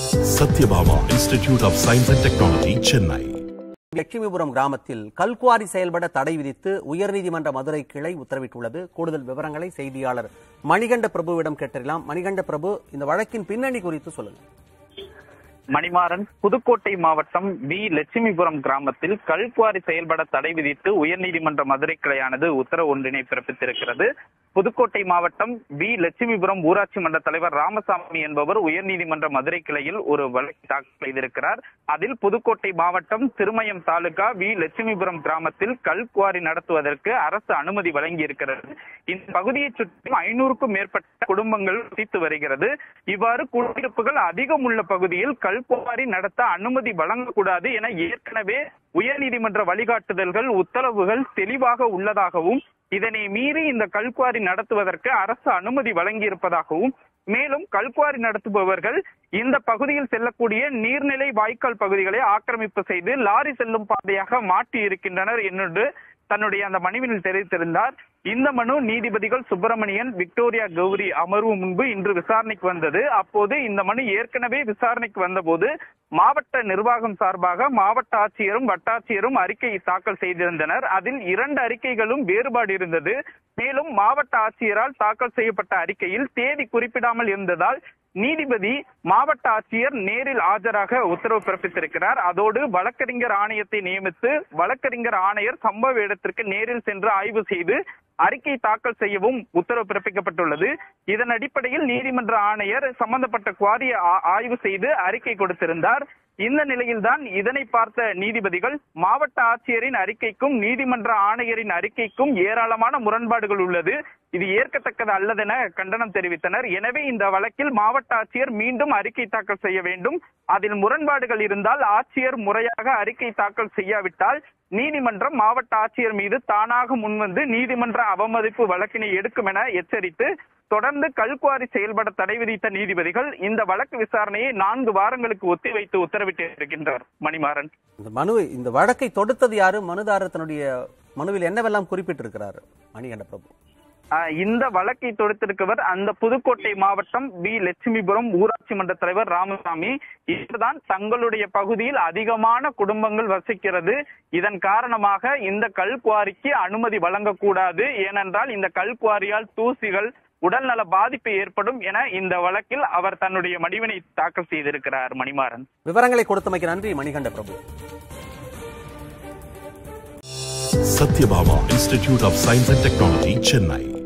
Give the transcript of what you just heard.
Satyabhama institute of science and technology Chennai Lakshmipuram கிராமத்தில் கல்குவாரி செயல்பட தடை விதித்து உயர்நீதிமன்ற மதுரை கிளை உத்தரவிட்டுள்ளது கூடுதல் விவரங்களை செய்தியாளர் மணிகண்ட பிரபுவிடம் கேட்டறியலாம் மணிகண்ட பிரபு இந்த வழக்கின் பின்னணி குறித்து சொல்லுங்க மணிமாறன் புதுக்கோட்டை மாவட்டம் வி லட்சுமிபுரம் கிராமத்தில் கல்குவாரி செயல்பட தடை விதித்து உயர்நீதிமன்ற மதுரை கிளையானது உத்தரவு ஒன்றினை பிறப்பித்திருக்கிறது புதுக்கோட்டை மாவட்டம் வி லட்சுமிபுரம் ஊராட்சி மன்ற தலைவர் ராமசாமி என்பவர் உயர்நீதிமன்ற மதுரை கிளையில் ஒரு வழக்கு தாக்கல் செய்திருக்கிறார் அதில் புதுக்கோட்டை மாவட்டம் திருமயம் தாலுகா வி லட்சுமிபுரம் கிராமத்தில் கல்குவாரி நடத்துவதற்கு அரசு அனுமதி வழங்கி இருக்கிறது இந்த பகுதியை சுற்றி ஐநூறுக்கும் மேற்பட்ட குடும்பங்கள் வசித்து வருகிறது இவ்வாறு குடியிருப்புகள் அதிகம் உள்ள பகுதியில் கல்குவாரி நடத்த அனுமதி வழங்கக்கூடாது என ஏற்கனவே உயர்நீதிமன்ற வழிகாட்டுதல்கள் உத்தரவுகள் தெளிவாக உள்ளதாகவும் இதனை மீறி இந்த கல்குவாரி நடத்துவதற்கு அரசு அனுமதி வழங்கியிருப்பதாகவும் மேலும் கல்குவாரி நடத்துபவர்கள் இந்த பகுதியில் செல்லக்கூடிய நீர்நிலை வாய்க்கால் பகுதிகளை ஆக்கிரமிப்பு செய்து லாரி செல்லும் பாதையாக மாற்றி இருக்கின்றனர் என்று தன்னுடைய அந்த மனுவில் தெரிவித்திருந்தார் இந்த மனு நீதிபதிகள் சுப்பிரமணியன் விக்டோரியா கௌரி அமர்வு முன்பு இன்று விசாரணைக்கு வந்தது அப்போது இந்த மனு ஏற்கனவே விசாரணைக்கு வந்தபோது மாவட்ட நிர்வாகம் சார்பாக மாவட்ட ஆட்சியரும் வட்டாட்சியரும் அறிக்கை தாக்கல் செய்திருந்தனர் அதில் இரண்டு அறிக்கைகளும் வேறுபாடு இருந்தது மேலும் மாவட்ட ஆட்சியரால் தாக்கல் செய்யப்பட்ட அறிக்கையில் தேதி குறிப்பிடாமல் இருந்ததால் நீதிபதி மாவட்ட ஆட்சியர் நேரில் ஆஜராக உத்தரவு பிறப்பித்திருக்கிறார் அதோடு வழக்கறிஞர் ஆணையத்தை நியமித்து வழக்கறிஞர் ஆணையர் சம்பவ இடத்திற்கு நேரில் சென்று ஆய்வு செய்து அறிக்கை தாக்கல் செய்யவும் உத்தரவு பிறப்பிக்கப்பட்டுள்ளது இதன் அடிப்படையில் நீதிமன்ற ஆணையர் சம்பந்தப்பட்ட குவாரியை ஆ- ஆய்வு செய்து அறிக்கை கொடுத்திருந்தார் இந்த நிலையில்தான் இதனை பார்த்த நீதிபதிகள் மாவட்ட ஆட்சியரின் அறிக்கைக்கும் நீதிமன்ற ஆணையரின் அறிக்கைக்கும் ஏராளமான முரண்பாடுகள் உள்ளது இது ஏற்கத்தக்கது அல்லதென கண்டனம் தெரிவித்தனர் எனவே இந்த வழக்கில் மாவட்ட ஆட்சியர் மீண்டும் அறிக்கை தாக்கல் செய்ய வேண்டும் அதில் முரண்பாடுகள் இருந்தால் ஆட்சியர் முறையாக அறிக்கை தாக்கல் செய்யாவிட்டால் நீதிமன்றம் மாவட்ட ஆட்சியர் மீது தானாக முன்வந்து நீதிமன்ற அவமதிப்பு வழக்கினை எடுக்கும் என எச்சரித்து தொடர்ந்து கல்குவாரி செயல்பட தடை விதித்த நீதிபதிகள் இந்த வழக்கு விசாரணையை நான்கு வாரங்களுக்கு ஒத்திவைத்து உத்தரவிட்டு இருக்கின்றனர் மணிமாறன் இந்த மனு இந்த வழக்கை தொடுத்தது யாரு மனுதாரர் தன்னுடைய மனுவில் என்னவெல்லாம் குறிப்பிட்டிருக்கிறார் மணிகண்ட பிரபு ஆஹ் இந்த வழக்கை தொடுத்திருக்கவர் அந்த புதுக்கோட்டை மாவட்டம் பி லட்சுமிபுரம் ஊராட்சி மன்ற தலைவர் ராமசாமி இவர்தான் தங்களுடைய பகுதியில் அதிகமான குடும்பங்கள் வசிக்கிறது இதன் காரணமாக இந்த கல்குவாரிக்கு அனுமதி வழங்கக்கூடாது ஏனென்றால் இந்த கல்குவாரியால் தூசிகள் உடல்நல பாதிப்பு ஏற்படும் என இந்த வழக்கில் அவர் தன்னுடைய மடிவினை தாக்கல் செய்திருக்கிறார் மணிமாறன் விவரங்களை கொடுத்தமைக்கு நன்றி Manikanda Prabhu Sathyabama institute of science and technology Chennai